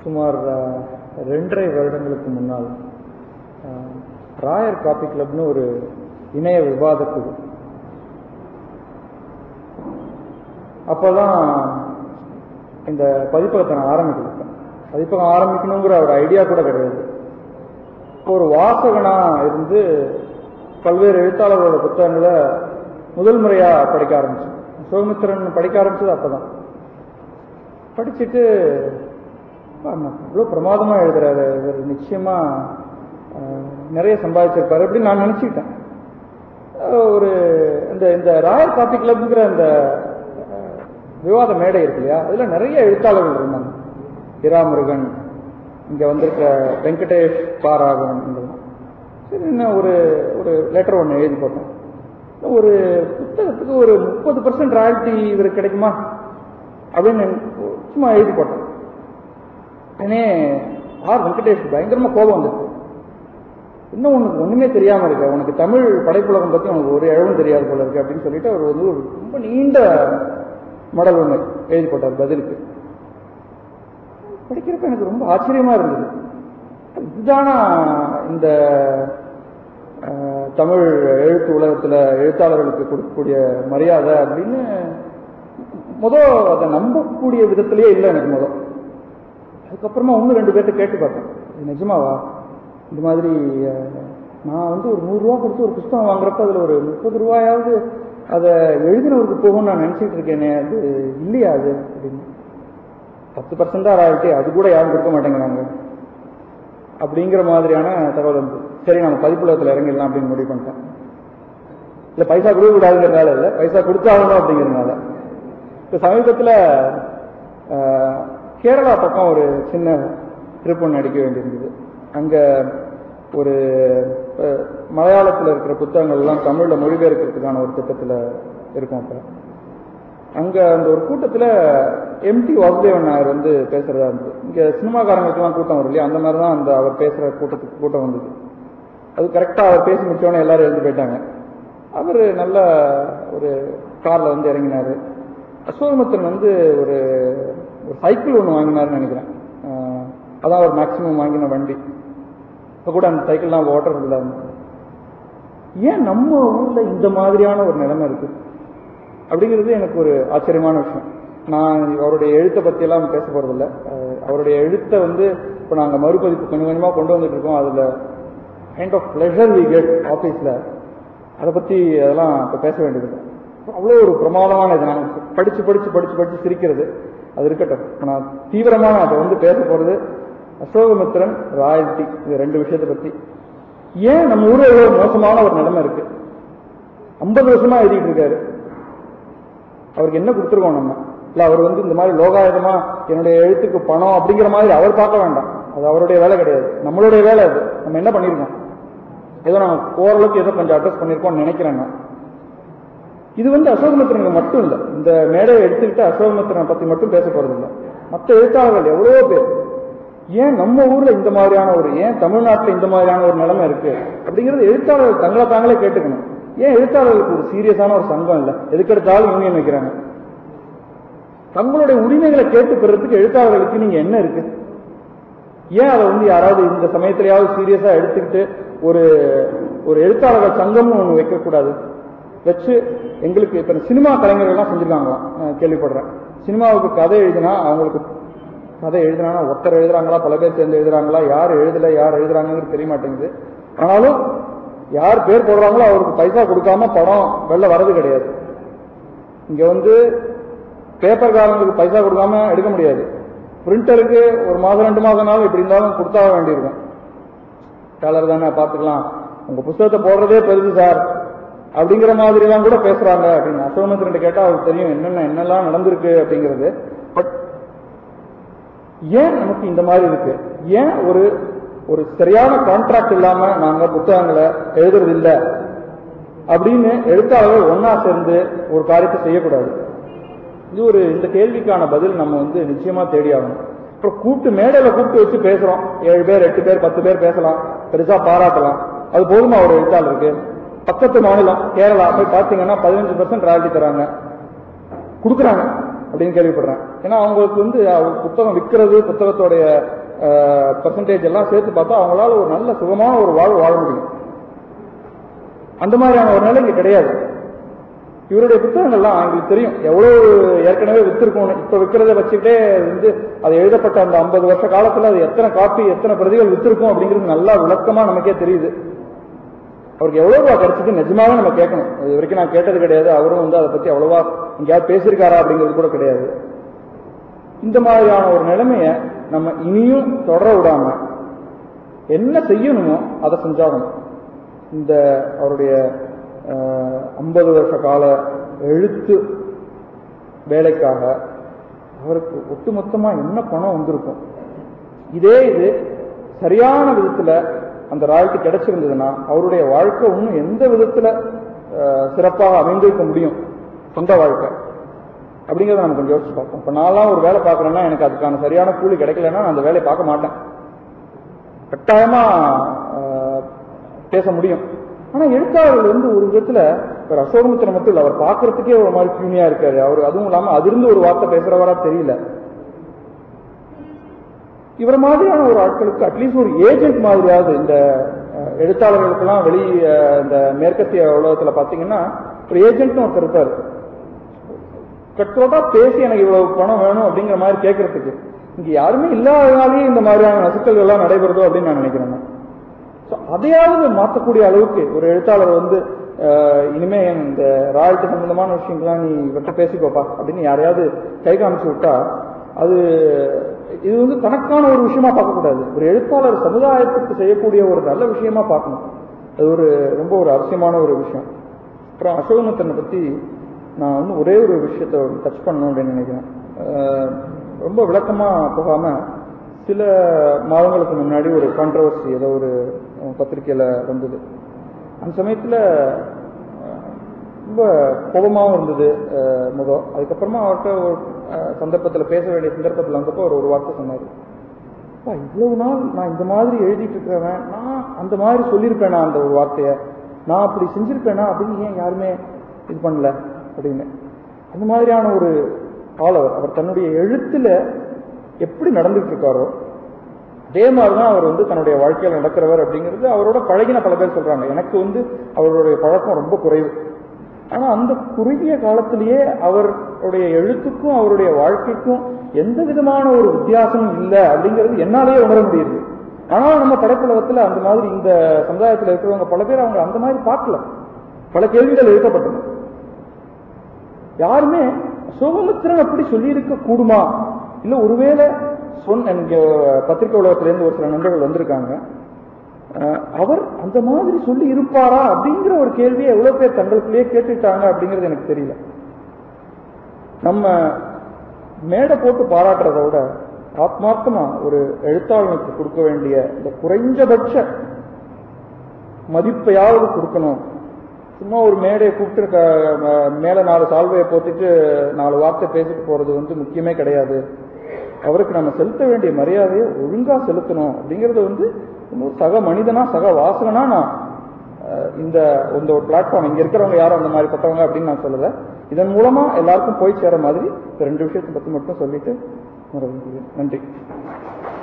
சுமார் அஹ், ரெண்டரை வருடங்களுக்கு முன்னால் அஹ், ராயர் காப்பி கிளப்னு ஒரு இணைய விவாத குழு அப்போதான் இந்த பதிப்பகத்தை நான் ஆரம்பிக்கிறேன் பதிப்பகம் ஆரம்பிக்கணுங்கிற ஒரு ஐடியா கூட கிடையாது ஒரு வாசகனா இருந்து பல்வேறு எழுத்தாளர்களோட புத்தகங்களை முதல் முறையா படிக்க ஆரம்பிச்சேன் சிவமித்திரன் படிக்க ஆரம்பிச்சது அப்பதான் படிச்சுட்டு இவ்வளோ பிரமாதமா எழுதுறாரு இவர் நிச்சயமா அஹ், நிறைய சம்பாதிச்சிருப்பாரு அப்படின்னு நான் நினைச்சுக்கிட்டேன் அஹ், ஒரு இந்த இந்த ராயல் காப்பி கிளப்ங்கிற அந்த அஹ், விவாத மேடை இருக்கு இல்லையா அதுல நிறைய எழுத்தாளர்கள் இருந்தாங்க இராமுருகன் இங்க வந்திருக்க வெங்கடேஷ் பாராகவன் இதெல்லாம் சரி என்ன ஒரு ஒரு லெட்டர் ஒன்று எழுதி போட்டேன் ஒரு புத்தகத்துக்கு ஒரு முப்பது பர்சன்ட் ராயல்ட்டி இவருக்கு கிடைக்குமா அப்படின்னு சும்மா எழுதி போட்டேன் உடனே ஆர் வெங்கடேஷ் பயங்கரமா கோபம் வந்துச்சு இன்னும் உனக்கு ஒண்ணுமே தெரியாம இருக்க உனக்கு தமிழ் படைப்புலகம் பத்தி உனக்கு ஒரு இழவும் தெரியாது போல இருக்கு அப்படின்னு சொல்லிட்டு அவர் வந்து ஒரு ரொம்ப நீண்ட மடல் ஒண்ணு எழுதி போட்டார் பதிலுக்கு படிக்கிறப்ப எனக்கு ரொம்ப ஆச்சரியமா இருந்தது இதுதானா இந்த அஹ், தமிழ் எழுத்து உலகத்துல எழுத்தாளர்களுக்கு கொடுக்கக்கூடிய மரியாதை அப்படின்னு முதல் அதை நம்பக்கூடிய விதத்திலேயே இல்லை எனக்கு முதல் அதுக்கப்புறமா ஒன்று ரெண்டு பேர்ட்ட கேட்டு பார்த்தேன் இது நிஜமாவா இந்த மாதிரி அஹ், நான் வந்து ஒரு நூறுரூவா கொடுத்து ஒரு புஸ்தகம் வாங்குறப்ப அதில் ஒரு முப்பது ரூபாயாவது அதை எழுதினவருக்கு போகும்னு நான் நினச்சிட்டு இருக்கேனே அது இல்லையா அது அப்படின்னு பத்து பர்சன்ட் தான் ராயல்ட்டி அது கூட யாரும் கொடுக்க மாட்டேங்கிறாங்க அப்படிங்கிற மாதிரியான தகவல் வந்து சரி நம்ம பதிப்புலகத்தில் இறங்கிடலாம் அப்படின்னு முடிவு பண்ணிட்டேன் இல்லை பைசா கொடுக்க கூடாதுங்கிறதுனால இல்லை பைசா கொடுத்தாகணும் அப்படிங்கிறதுனால இப்போ சமீபத்தில் கேரளா பக்கம் ஒரு சின்ன ட்ரிப் ஒன்று அடிக்க வேண்டியிருந்தது அங்கே ஒரு அஹ், மலையாளத்தில் இருக்கிற புத்தகங்கள் எல்லாம் தமிழில் மொழிபெயர்க்கிறதுக்கான ஒரு திட்டத்தில் இருக்கும் அப்போ அங்க அந்த ஒரு கூட்டத்துல எம்டி வாசுதேவன் நாயர் வந்து பேசுறதா இருந்தது இங்க சினிமாக்காரங்களுக்கெல்லாம் கூட்டம் வரும் இல்லையா அந்த மாதிரி தான் அந்த அவர் பேசுற கூட்டத்துக்கு கூட்டம் வந்தது அது கரெக்டா அவர் பேசி முடிச்சோடனே எல்லாரும் எழுந்து போயிட்டாங்க அவர் நல்ல ஒரு கார்ல வந்து இறங்கினாரு அசோகமித்திரன் வந்து ஒரு ஒரு சைக்கிள் ஒன்று வாங்கினாருன்னு நினைக்கிறேன் ஆஹ் அதான் அவர் மேக்சிமம் வாங்கின வண்டி இப்போ கூட அந்த சைக்கிள்லாம் ஓட்டுறது இல்லை ஏன் நம்ம ஊர்ல இந்த மாதிரியான ஒரு நிலைமை இருக்கு அப்படிங்கிறது எனக்கு ஒரு ஆச்சரியமான விஷயம் நான் அவருடைய எழுத்தை பற்றியெல்லாம் பேச போகிறதில்ல அவருடைய எழுத்தை வந்து இப்போ நாங்கள் மறுபதிப்பு கொஞ்சம் கொஞ்சமாக கொண்டு வந்துட்டு இருக்கோம் அதில் kind of pleasure we get ஆஃபீஸில் அதை பற்றி அதெல்லாம் இப்போ பேச வேண்டியதில்லை அவ்வளோ ஒரு பிரமாதமான இது நான் படித்து படித்து படித்து படித்து சிரிக்கிறது அது இருக்கட்டும் இப்ப நான் தீவிரமான அதை வந்து பேச போகிறது அசோகமித்திரன் ராயல்ட்டி இது ரெண்டு விஷயத்தை பற்றி ஏன் நம்ம ஊரில் இவ்வளோ மோசமான ஒரு நிலைமை இருக்கு ஐம்பது வருஷமா எழுதிட்டு இருக்காரு அவருக்கு என்ன கொடுத்துருக்கோம் நம்ம இல்ல அவர் வந்து இந்த மாதிரி லோகாயுதமா என்னுடைய எழுத்துக்கு பணம் அப்படிங்கிற மாதிரி அவர் பார்க்க வேண்டாம் அது அவருடைய வேலை கிடையாது நம்மளுடைய வேலை அது நம்ம என்ன பண்ணியிருக்கோம் ஏதோ நம்ம ஓரளவுக்கு ஏதோ கொஞ்சம் அட்ரஸ் பண்ணியிருக்கோம்னு நினைக்கிறேன் நான் இது வந்து அசோகமித்திரனுக்கு மட்டும் இல்லை இந்த மேடையை எடுத்துக்கிட்டு அசோகமித்திரனை பத்தி மட்டும் பேச போறது இல்லை மற்ற எழுத்தாளர்கள் எவ்வளவோ பேர் ஏன் நம்ம ஊர்ல இந்த மாதிரியான ஒரு ஏன் தமிழ்நாட்டில் இந்த மாதிரியான ஒரு நிலைமை இருக்கு அப்படிங்கிறது எழுத்தாளர்கள் தங்களை தாங்களே கேட்டுக்கணும் ஏன் எழுத்தாளர்களுக்கு ஒரு சீரியஸான ஒரு சங்கம் இல்லை எதுக்கெடுத்தாலும் யூனியன் வைக்கிறாங்க தங்களுடைய உரிமைகளை கேட்டு பெறதுக்கு எழுத்தாளர்களுக்கு நீங்க என்ன இருக்கு ஏன் அதை வந்து யாராவது இந்த சமயத்திலேயாவது சீரியஸா எடுத்துக்கிட்டு ஒரு ஒரு எழுத்தாளர்கள் சங்கம்னு ஒன்று வைக்கக்கூடாது வச்சு எங்களுக்கு இப்ப சினிமா கலைஞர்கள்லாம் செஞ்சிருக்காங்களாம் நான் கேள்விப்படுறேன் சினிமாவுக்கு கதை எழுதினா அவங்களுக்கு கதை எழுதுனானா ஒருத்தர் எழுதுறாங்களா பல பேர் சேர்ந்து எழுதுறாங்களா யார் எழுதல யார் எழுதுறாங்கிறது தெரிய மாட்டேங்குது ஆனாலும் யார் பேர் போடுறாங்களோ அவருக்கு பைசா கொடுக்காம படம் வெளில வரது கிடையாது இங்க வந்து பேப்பர்காரங்களுக்கு பைசா கொடுக்காம எடுக்க முடியாது பிரிண்டருக்கு ஒரு மாதம் ரெண்டு மாதம்னாலும் இப்படி இருந்தாலும் கொடுத்தாக வேண்டியிருக்கும் டாலர் தானே பார்த்துக்கலாம் உங்க புஸ்தகத்தை போடுறதே பெருசு சார் அப்படிங்கிற மாதிரி எல்லாம் கூட பேசுறாங்க அப்படின்னு அசோகமித்திரன் கேட்டா அவருக்கு தெரியும் என்னென்ன என்னெல்லாம் நடந்திருக்கு அப்படிங்கிறது பட் ஏன் நமக்கு இந்த மாதிரி இருக்கு ஏன் ஒரு ஒரு சரியான கான்ட்ராக்ட் இல்லாம நாங்க புத்தகங்களை எழுதுறது இல்ல அப்படின்னு எழுத்தாளர்கள் ஒன்னா சேர்ந்து ஒரு காரியத்தை செய்யக்கூடாது இது ஒரு இந்த கேள்விக்கான பதில் நம்ம வந்து நிச்சயமா தேடி ஆகணும் அப்புறம் கூட்டு மேடையில கூப்பிட்டு வச்சு பேசுறோம் ஏழு பேர் எட்டு பேர் பத்து பேர் பேசலாம் பெருசா பாராட்டலாம் அது போதுமா ஒரு எழுத்தாளருக்கு பக்கத்து மாநிலம் கேரளா போய் பார்த்தீங்கன்னா பதினஞ்சு பர்சன்ட் ராயல்ட்டி தராங்க கொடுக்குறாங்க அப்படின்னு கேள்விப்படுறேன் ஏன்னா அவங்களுக்கு வந்து அவங்க புத்தகம் விற்கிறது புத்தகத்தோடைய பர்சன்டேஜ் எல்லாம் சேர்த்து பார்த்தா அவங்களால ஒரு நல்ல சுகமான ஒரு வாழ்வு வாழ முடியும் அந்த மாதிரியான ஒரு நிலை இங்க கிடையாது இவருடைய புத்தகங்கள்லாம் எங்களுக்கு தெரியும் எவ்வளவு ஏற்கனவே வித்திருக்கோம் இப்ப விற்கிறத வச்சுக்கிட்டே வந்து அது எழுதப்பட்ட அந்த ஐம்பது வருஷ காலத்துல அது எத்தனை காப்பி எத்தனை பிரதிகள் வித்திருக்கும் அப்படிங்கிறது நல்லா விளக்கமா நமக்கே தெரியுது அவருக்கு எவ்வளவு ரூபா கிடைச்சது நிஜமாவே நம்ம கேட்கணும் இது வரைக்கும் நான் கேட்டது கிடையாது அவரும் வந்து அதை பத்தி அவ்வளவா எங்கேயாவது பேசியிருக்காரா அப்படிங்கிறது கூட கிடையாது இந்த மாதிரியான ஒரு நிலைமைய நம்ம இனியும் தொடர விடாம என்ன செய்யணுமோ அதை செஞ்சாகணும் இந்த அவருடைய ஐம்பது வருஷ கால எழுத்து வேலைக்காக அவருக்கு ஒட்டுமொத்தமா என்ன பணம் வந்திருக்கும் இதே இது சரியான விதத்துல அந்த ராயல்ட்டி கிடைச்சிருந்ததுன்னா அவருடைய வாழ்க்கை இன்னும் எந்த விதத்துல அஹ், சிறப்பாக அமைந்திருக்க முடியும் சொந்த வாழ்க்கை அப்படிங்கிறத நம்ம கொஞ்சம் யோசிச்சு பார்ப்போம் இப்போ நான்லாம் ஒரு வேலை பார்க்குறேன்னா எனக்கு அதுக்கான சரியான கூலி கிடைக்கலன்னா நான் அந்த வேலையை பார்க்க மாட்டேன் கட்டாயமா அஹ், பேச முடியும் ஆனா எழுத்தாளர்கள் வந்து ஒரு விதத்துல ஒரு அசோகமித்திரம் மட்டும் இல்ல அவர் பார்க்கறதுக்கே ஒரு மாதிரி கியூனியா இருக்காரு அவர் அதுவும் இல்லாம அதிர்ந்து ஒரு வார்த்தை பேசுறவரா தெரியல இவர மாதிரியான ஒரு ஆட்களுக்கு அட்லீஸ்ட் ஒரு ஏஜென்ட் மாதிரியாவது இந்த அஹ், எழுத்தாளர்களுக்கெல்லாம் வெளி அஹ், இந்த மேற்கத்திய உலகத்துல பாத்தீங்கன்னா ஒரு ஏஜென்ட்னு ஒருத்தர் இருப்பாரு கட்டோட்டா பேசி எனக்கு இவ்வளவு பணம் வேணும் அப்படிங்கிற மாதிரி கேட்கறதுக்கு இங்க யாருமே இல்லாதனாலேயே இந்த மாதிரியான நசுக்கல்கள் எல்லாம் நடைபெறுதோ அப்படின்னு நான் நினைக்கிறேன் நான். So, அதையாவது மாற்றக்கூடிய அளவுக்கு ஒரு எழுத்தாளர் வந்து அஹ், இனிமே இந்த ராயல்ட்டி சம்பந்தமான விஷயங்கள்லாம் நீ இவர்கிட்ட பேசிக்கோப்பா அப்படின்னு யாரையாவது கை காமிச்சு விட்டா அது இது வந்து தனக்கான ஒரு விஷயமா பார்க்கக்கூடாது ஒரு எழுத்தாளர் சமுதாயத்துக்கு செய்யக்கூடிய ஒரு நல்ல விஷயமா பார்க்கணும் அது ஒரு ரொம்ப ஒரு அவசியமான ஒரு விஷயம் அப்புறம் அசோகமித்தனை பத்தி நான் வந்து ஒரே ஒரு விஷயத்தை டச் பண்ணணும் அப்படின்னு நினைக்கிறேன் அஹ், ரொம்ப விளக்கமா போகாம சில மாதங்களுக்கு முன்னாடி ஒரு கான்ட்ரவர்சி ஏதோ ஒரு அஹ், பத்திரிக்கையில வந்தது அந்த சமயத்துல அஹ், ரொம்ப கோபமாகவும் இருந்தது அஹ், முகம் அதுக்கப்புறமா அவர்கிட்ட ஒரு அஹ், சந்தர்ப்பத்துல பேச வேண்டிய சந்தர்ப்பத்துல வந்தப்போ அவர் ஒரு வார்த்தை சொன்னார் அப்பா, இவ்வளவு நாள் நான் இந்த மாதிரி எழுதிட்டு இருக்கிறவன் நான் அந்த மாதிரி சொல்லியிருப்பேனா அந்த ஒரு வார்த்தையை நான் அப்படி செஞ்சிருப்பேனா அப்படின்னு ஏன் யாருமே இது பண்ணல அப்படின்னு அந்த மாதிரியான ஒரு ஆள் அவர் அவர் தன்னுடைய எழுத்துல எப்படி நடந்துட்டு இருக்காரோ அதே மாதிரிதான் அவர் வந்து தன்னுடைய வாழ்க்கையில் நடக்கிறவர் அப்படிங்கிறது அவரோட பழகின பல பேர் சொல்றாங்க எனக்கு வந்து அவருடைய பழக்கம் ரொம்ப குறைவு ஆனா அந்த குறுகிய காலத்திலேயே அவருடைய எழுத்துக்கும் அவருடைய வாழ்க்கைக்கும் எந்த விதமான ஒரு வித்தியாசமும் இல்லை அப்படிங்கிறது என்னாலேயே உணர முடியுது ஆனால் நம்ம படைப்புலகத்துல அந்த மாதிரி இந்த சமுதாயத்தில் இருக்கிறவங்க பல பேர் அவங்க அந்த மாதிரி பார்க்கல பல கேள்விகள் எழுப்பப்பட்டன யாருமே சோகமித்திரன் அப்படி சொல்லியிருக்க கூடுமா இல்ல ஒருவேளை சொன்ன எனக்கு பத்திரிகை உலகத்திலேருந்து ஒரு சில நண்பர்கள் வந்திருக்காங்க அஹ், அவர் அந்த மாதிரி சொல்லி இருப்பாரா அப்படிங்கிற ஒரு கேள்வியை எவ்வளவு பேர் தங்களுக்குள்ளேயே கேட்டுட்டாங்க அப்படிங்கிறது எனக்கு தெரியல நம்ம மேடை போட்டு பாராட்டுறத விட ஆத்மார்த்தமா ஒரு எழுத்தாளனுக்கு கொடுக்க வேண்டிய இந்த குறைஞ்சபட்ச மதிப்பையாவது கொடுக்கணும் சும்மா ஒரு மேடையை கூப்பிட்டு க- ம- மேல நாலு சால்வையை போட்டுட்டு நாலு வார்த்தை பேசிட்டு போறது வந்து முக்கியமே கிடையாது அவருக்கு நம்ம செலுத்த வேண்டிய மரியாதையை ஒழுங்கா செலுத்தணும் அப்படிங்கறது வந்து இன்னொரு சக மனிதனா சக வாசகனா நான் அஹ், இந்த இந்த ஒரு பிளாட்ஃபார்ம் இங்க இருக்கிறவங்க யாரும் அந்த மாதிரி பட்டவங்க அப்படின்னு நான் சொல்லல இதன் மூலமா எல்லாருக்கும் போய் சேர மாதிரி இந்த ரெண்டு விஷயத்தை பத்தி மட்டும் சொல்லிட்டு நிறைவு செய்கிறேன். நன்றி